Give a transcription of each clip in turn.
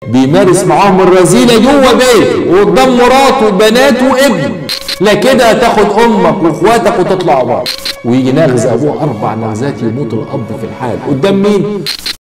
بيمارس معاهم الرذيله جوه بيته وقدام مراته وبناته وابنه لا كده تاخد امك واخواتك وتطلع بره ويجي نغز ابوه اربع نغزات يموت الاب في الحال قدام مين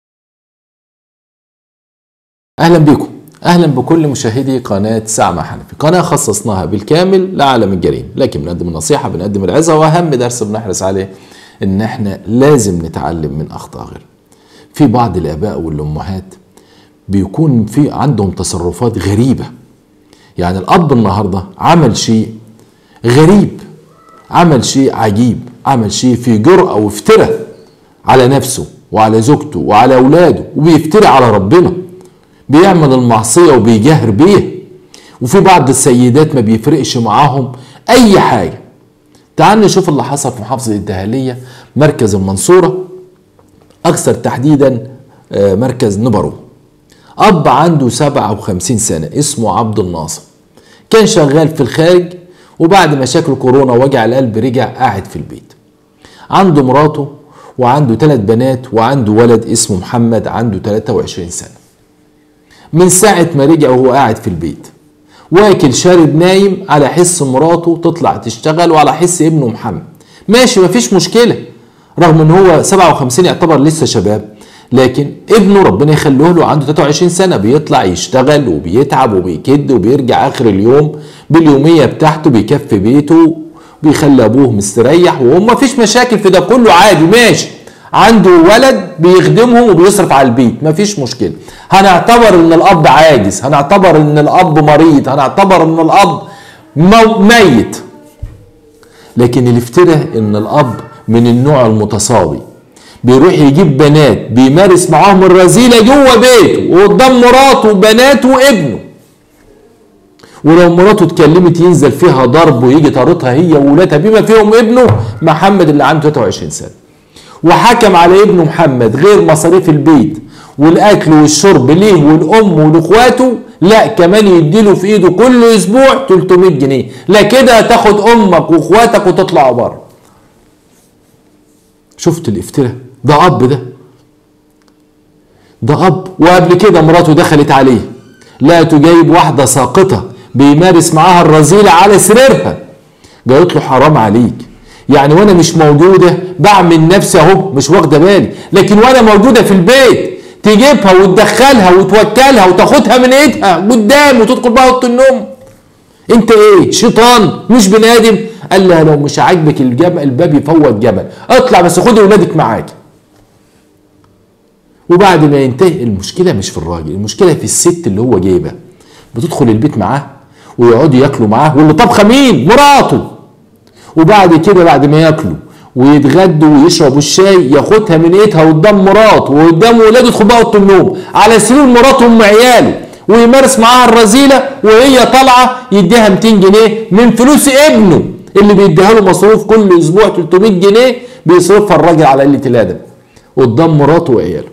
اهلا بكم اهلا بكل مشاهدي قناه سعمة حنفي قناه خصصناها بالكامل لعالم الجريمه لكن بنقدم النصيحه بنقدم العظه واهم درس بنحرص عليه ان احنا لازم نتعلم من اخطاء غيرنا في بعض الاباء والامهات بيكون في عندهم تصرفات غريبه يعني الاب النهارده عمل شيء غريب عمل شيء عجيب عمل شيء في جرأة وافتراء على نفسه وعلى زوجته وعلى أولاده وبيفتري على ربنا بيعمل المعصية وبيجاهر بيها وفي بعض السيدات ما بيفرقش معاهم أي حاجة تعال نشوف اللي حصل في محافظة الدهالية مركز المنصورة أكثر تحديدا مركز نبرو أب عنده 57 سنة اسمه عبد الناصر كان شغال في الخارج وبعد مشاكل كورونا وجع القلب رجع قاعد في البيت عنده مراته وعنده ثلاث بنات وعنده ولد اسمه محمد عنده 23 سنة من ساعة ما رجع وهو قاعد في البيت واكل شارب نايم على حس مراته تطلع تشتغل وعلى حس ابنه محمد ماشي مفيش مشكلة رغم ان هو 57 يعتبر لسه شباب لكن ابنه ربنا يخليه له عنده 23 سنه بيطلع يشتغل وبيتعب وبيكد وبيرجع اخر اليوم باليوميه بتاعته بيكفي بيته بيخلي ابوه مستريح وما فيش مشاكل في ده كله عادي ماشي عنده ولد بيخدمهم وبيصرف على البيت مفيش مشكله هنعتبر ان الاب عاجز هنعتبر ان الاب مريض هنعتبر ان الاب ميت لكن الافتراء ان الاب من النوع المتصابي بيروح يجيب بنات بيمارس معاهم الرذيلة جوه بيته وقدام مراته وبناته وابنه ولو مراته اتكلمت ينزل فيها ضرب ويجي طاردها هي وولادها بما فيهم ابنه محمد اللي عنده 23 سنة وحكم على ابنه محمد غير مصاريف البيت والاكل والشرب ليه والام ولاخواته لا كمان يديله في ايده كل اسبوع 300 جنيه لا كده تاخد امك واخواتك وتطلعوا بره شفت الافتراء ده اب ده ده اب وقبل كده مراته دخلت عليه لقته جايب واحده ساقطه بيمارس معاها الرذيله على سريرها قالت له حرام عليك يعني وانا مش موجوده بعمل نفسي اهو مش واخده بالي لكن وانا موجوده في البيت تجيبها وتدخلها وتوكلها وتاخدها من ايدها قدام وتدخل بقى اوضه النوم انت ايه شيطان مش بني ادم قال لها لو مش عاجبك الجبل الباب يفوت جبل اطلع بس خدي ولادك معاك وبعد ما ينتهي المشكله مش في الراجل المشكله في الست اللي هو جايبها بتدخل البيت معاه ويقعدوا ياكلوا معاه واللي طبخه مين مراته وبعد كده بعد ما ياكلوا ويتغدوا ويشربوا الشاي ياخدها من ايدها قدام مراته وقدام ولاده يدخل بقى اوضه النوم على سرير مراته ام عياله ويمارس معاها الرذيله وهي طالعه يديها 200 جنيه من فلوس ابنه اللي بيديها له مصروف كل اسبوع 300 جنيه بيصرفها الراجل على قله الادب قدام مراته وعياله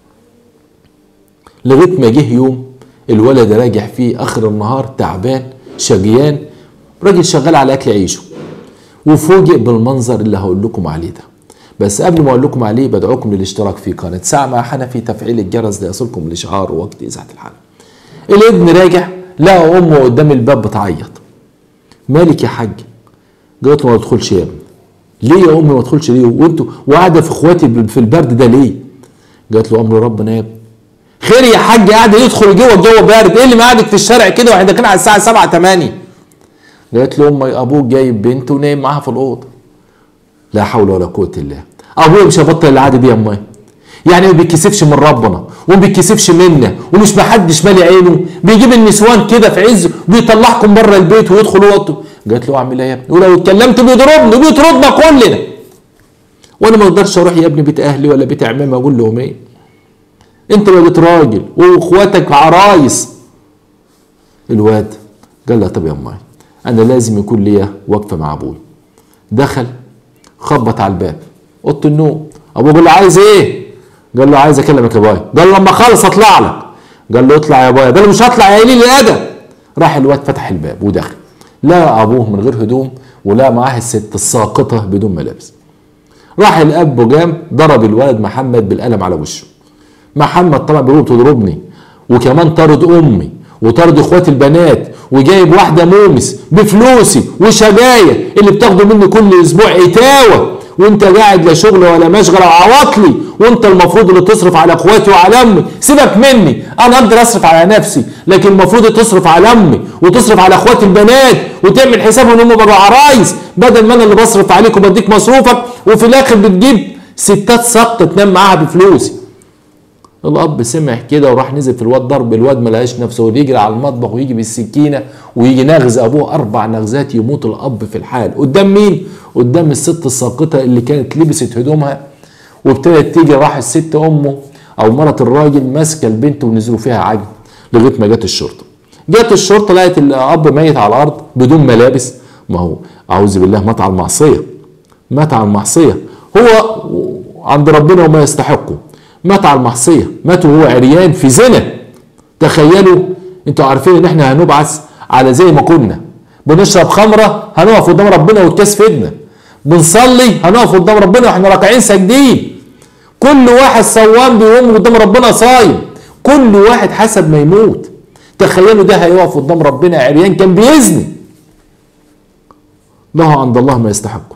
لغايه ما جه يوم الولد راجع فيه اخر النهار تعبان شجيان راجل شغال على اكل عيشه وفوجئ بالمنظر اللي هقول لكم عليه ده بس قبل ما اقول لكم عليه بدعوكم للاشتراك في قناه ساعه مع حنفي تفعيل الجرس ليصلكم الاشعار وقت اذاعه الحلقه الابن راجع لقى امه قدام الباب بتعيط مالك يا حاج قالت له ما تدخلش يا ابني ليه يا امي ما تدخلش ليه وانتوا وقاعده في اخواتي في البرد ده ليه قالت له امر ربنا يا ابني خير يا حاج قاعد يدخل جوه الجو بارد ايه اللي مقعدك في الشارع كده واحنا داخلين على الساعه 7 8 قالت له امي ابوك جايب بنت ونايم معاها في الاوضه لا حول ولا قوه الا بالله ابويا مش هيبطل العاده دي يا امي يعني ما بيتكسفش من ربنا وما بيتكسفش منا ومش محدش مالي عينه بيجيب النسوان كده في عز وبيطلعكم بره البيت ويدخل اوضته قالت له اعمل ايه يا ابني ولو اتكلمت بيضربني وبيطردنا كلنا وانا ما اقدرش اروح يا ابني بيت اهلي ولا بيت عمامي اقول لهم ايه انت بقيت راجل واخواتك عرايس الواد قال لها طب يا امي انا لازم يكون ليا وقفه مع ابوي دخل خبط على الباب اوضه النوم ابوه قال له عايز ايه قال له عايز اكلمك يا بايا قال له لما اخلص اطلع لك قال له اطلع يا بايا قال له مش هطلع يا قليل الادب راح الواد فتح الباب ودخل لقى ابوه من غير هدوم ولقى معاه الست الساقطه بدون ملابس راح الاب وجام ضرب الولد محمد بالقلم على وشه محمد طبعا بيقول بتضربني وكمان طارد امي وطارد اخواتي البنات وجايب واحده مومس بفلوسي وشجايه اللي بتاخده مني كل اسبوع اتاوه وانت قاعد لا شغل ولا مشغله وعواطلي وانت المفروض اللي تصرف على اخواتي وعلى امي سيبك مني انا اقدر اصرف على نفسي لكن المفروض تصرف على امي وتصرف على اخواتي البنات وتعمل حسابهم ان هم بقوا عرايس بدل ما انا اللي بصرف عليك وبديك مصروفك وفي الاخر بتجيب ستات سقط تنام معاها بفلوسي الاب سمع كده وراح نزل في الواد ضرب الواد ما لقاش نفسه ويجري على المطبخ ويجي بالسكينه ويجي نغز ابوه اربع نغزات يموت الاب في الحال قدام مين؟ قدام الست الساقطه اللي كانت لبست هدومها وابتدت تيجي راح الست امه او مرة الراجل ماسكه البنت ونزلوا فيها عجل لغايه ما جت الشرطه. جت الشرطه لقت الاب ميت على الارض بدون ملابس ما هو اعوذ بالله مات على المعصيه مات على المعصيه هو عند ربنا وما يستحقه مات على المعصيه مات وهو عريان في زنا تخيلوا انتوا عارفين ان احنا هنبعث على زي ما كنا بنشرب خمره هنقف قدام ربنا والكاس في ايدنا بنصلي هنقف قدام ربنا واحنا راكعين ساجدين كل واحد صوام بيقوم قدام ربنا صايم كل واحد حسب ما يموت تخيلوا ده هيقف قدام ربنا عريان كان بيزني له عند الله ما يستحقه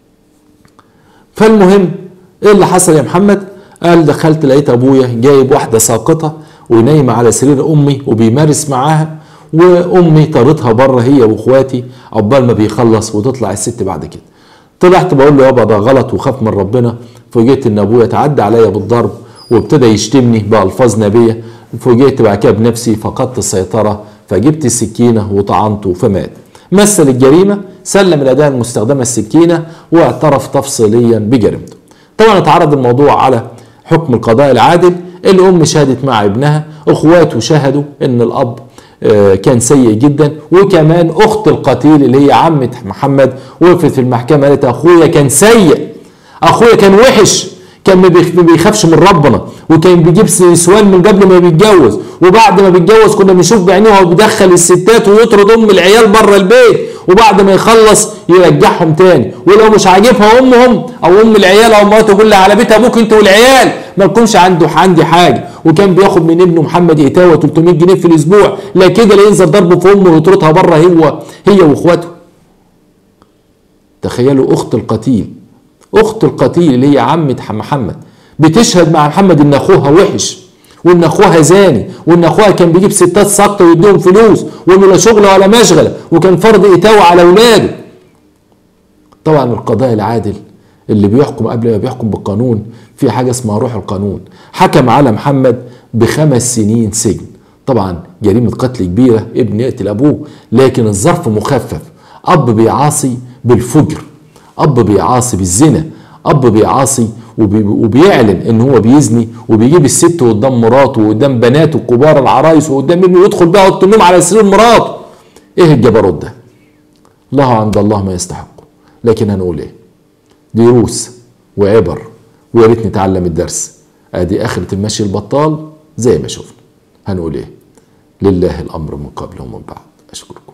فالمهم ايه اللي حصل يا محمد قال دخلت لقيت ابويا جايب واحده ساقطه ونايمه على سرير امي وبيمارس معاها وامي طارتها بره هي واخواتي عقبال ما بيخلص وتطلع الست بعد كده طلعت بقول له يابا ده غلط وخاف من ربنا فوجئت ان ابويا تعدى عليا بالضرب وابتدى يشتمني بالفاظ نبيه فوجئت بعد كده بنفسي فقدت السيطره فجبت السكينه وطعنته فمات مثل الجريمه سلم الاداه المستخدمه السكينه واعترف تفصيليا بجريمته طبعا اتعرض الموضوع على حكم القضاء العادل الام شهدت مع ابنها اخواته شهدوا ان الاب كان سيء جدا وكمان اخت القتيل اللي هي عمة محمد وقفت في المحكمة قالت اخويا كان سيء اخويا كان وحش كان ما بيخافش من ربنا وكان بيجيب نسوان من قبل ما بيتجوز وبعد ما بيتجوز كنا بنشوف بعينيه وهو بيدخل الستات ويطرد ام العيال بره البيت وبعد ما يخلص يرجعهم تاني ولو مش عاجبها امهم او ام العيال او مراته يقول لها على بيت ابوك انت والعيال ما يكونش عنده عندي حاجه وكان بياخد من ابنه محمد اتاوه 300 جنيه في الاسبوع لا كده لا ينزل ضربه في امه ويطردها بره هو هي واخواته تخيلوا اخت القتيل اخت القتيل اللي هي عمة محمد بتشهد مع محمد ان اخوها وحش وان اخوها زاني وان اخوها كان بيجيب ستات ساقطه ويديهم فلوس وانه لا شغل ولا مشغله وكان فرض اتاوه على اولاده طبعا القضاء العادل اللي بيحكم قبل ما بيحكم بالقانون في حاجه اسمها روح القانون حكم على محمد بخمس سنين سجن طبعا جريمه قتل كبيره ابن يقتل ابوه لكن الظرف مخفف اب بيعاصي بالفجر اب بيعاصي بالزنا اب بيعاصي وبي وبيعلن ان هو بيزني وبيجيب الست قدام مراته وقدام بناته الكبار العرايس وقدام ابنه يدخل بقى اوضه النوم على سرير مراته ايه الجبروت ده الله عند الله ما يستحقه لكن هنقول ايه دروس وعبر ويا ريت نتعلم الدرس ادي اخره المشي البطال زي ما شفنا هنقول ايه لله الامر من قبل ومن بعد اشكرك